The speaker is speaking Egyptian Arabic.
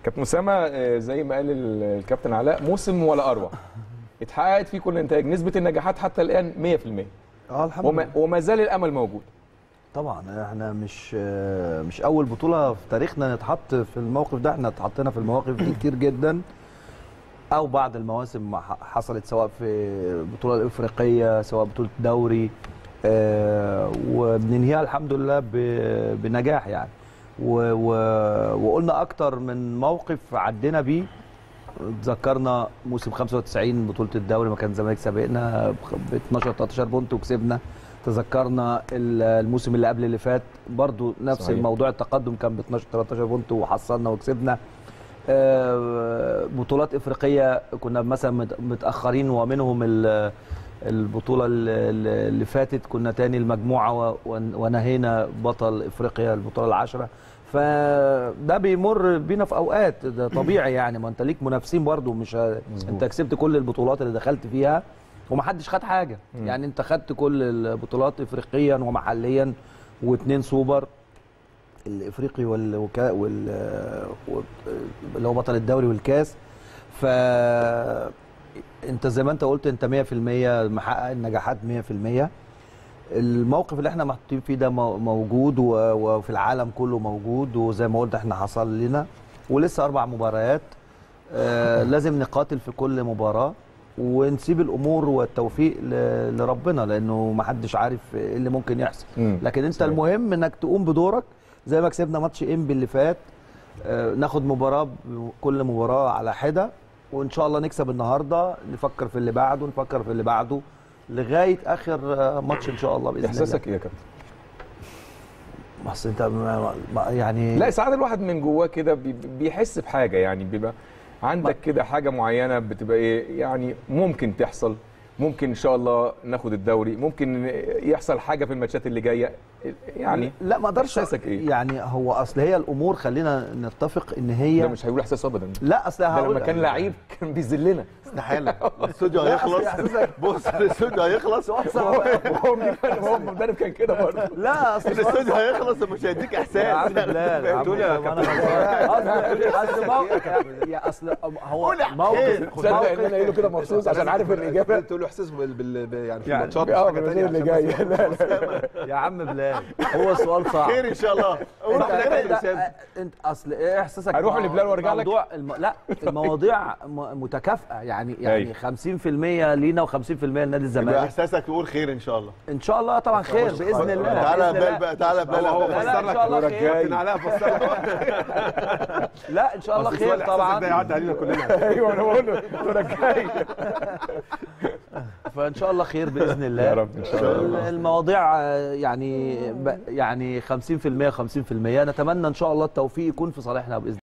كابتن اسامه آه، زي ما قال ال- الكابتن علاء موسم ولا اروع اتحققت فيه كل النتائج نسبه النجاحات حتى الان 100% اه الحمد وما, لله وما زال الامل موجود طبعا احنا مش آه، مش اول بطوله في تاريخنا نتحط في الموقف ده احنا اتحطينا في المواقف دي كتير جدا او بعض المواسم ما ح- حصلت سواء في البطوله الافريقيه سواء بطوله دوري آه، وبننهيها الحمد لله ب- بنجاح يعني و- و- وقلنا اكتر من موقف عدينا بيه اتذكرنا موسم 95 بطوله الدوري ما كان الزمالك سابقنا ب 12 13 بونت وكسبنا تذكرنا ال- الموسم اللي قبل اللي فات برضو نفس صحيح. صحيح. الموضوع التقدم كان ب 12 13 بونت وحصلنا وكسبنا آه، بطولات افريقيه كنا مثلا مت- متاخرين ومنهم ال- البطوله ال- ال- اللي فاتت كنا تاني المجموعه و- ون- ونهينا بطل افريقيا البطوله العاشره فده بيمر بينا في اوقات ده طبيعي يعني ما انت ليك منافسين برضو مش ه... مظبوط. انت كسبت كل البطولات اللي دخلت فيها ومحدش خد حاجه مم. يعني انت خدت كل البطولات افريقيا ومحليا واثنين سوبر الافريقي وال وكا وال و- اللي هو بطل الدوري والكاس ف انت زي ما انت قلت انت 100% محقق النجاحات 100% الموقف اللي احنا محطوطين فيه ده مو- موجود و- وفي العالم كله موجود وزي ما قلت احنا حصل لنا ولسه اربع مباريات آه لازم نقاتل في كل مباراه ونسيب الامور والتوفيق ل- لربنا لانه ما حدش عارف ايه اللي ممكن يحصل مم. لكن انت صحيح. المهم انك تقوم بدورك زي ما كسبنا ماتش انبي اللي فات آه، ناخد مباراه ب- كل مباراه على حده وان شاء الله نكسب النهارده نفكر في اللي بعده نفكر في اللي بعده لغايه اخر آه، ماتش ان شاء الله باذن الله احساسك ايه يا كابتن اصل انت ما- ما- يعني لا ساعات الواحد من جواه كده بي- بيحس بحاجه يعني بيبقى عندك كده حاجه معينه بتبقى ايه يعني ممكن تحصل ممكن ان شاء الله ناخد الدوري ممكن يحصل حاجه في الماتشات اللي جايه يعني لا ما اقدرش إحساسك إيه؟ يعني هو اصل هي الامور خلينا نتفق ان هي ده مش هيقول احساس ابدا لا اصل ده هقول لما كان لعيب كان بيذلنا استحاله الاستوديو لا، هيخلص أصل إحساسك- بص الاستوديو هيخلص سؤال صعب هو هو المدرب كان كده برضه لا اصل سؤال الاستوديو هيخلص ومش هيديك يا عم احساس بلال يا عم تقول يا طب أنا- اصل اصل موقف يا اصل هو قول يا موقف حسين. تصدق ان انا قايله كده مخصوص عشان عارف الاجابه تقول له احساس بال... بال... بال- يعني في يعني الماتشات اه حاجة بالنسبة تانية اللي عشان جاي بس- لا لا يا عم بلال هو سؤال صعب خير ان شاء الله قول انت خير يا انت, حسام. انت اصل ايه احساسك هروح مع- لبلال وارجع لك؟ موضوع الم... لا المواضيع م- متكافئه يعني يعني أيوة. 50% لينا و50% لنادي يبقى الزمالك احساسك يقول خير ان شاء الله ان شاء الله طبعا خير باذن الله تعالى يا بإذن بلال الله. بقى تعالى يا بلال هو هو لا، لا، فسر إن لك شاء الله دورك خير. كابتن علاء فسر لك لا ان شاء الله أصل سؤال خير إحساسك ده طبعا يعدي علينا كلنا ايوه انا بقول له دورك جاي فان شاء الله خير باذن الله يا رب ان شاء الله المواضيع آه، يعني ب- يعني 50% 50% نتمنى ان شاء الله التوفيق يكون في صالحنا باذن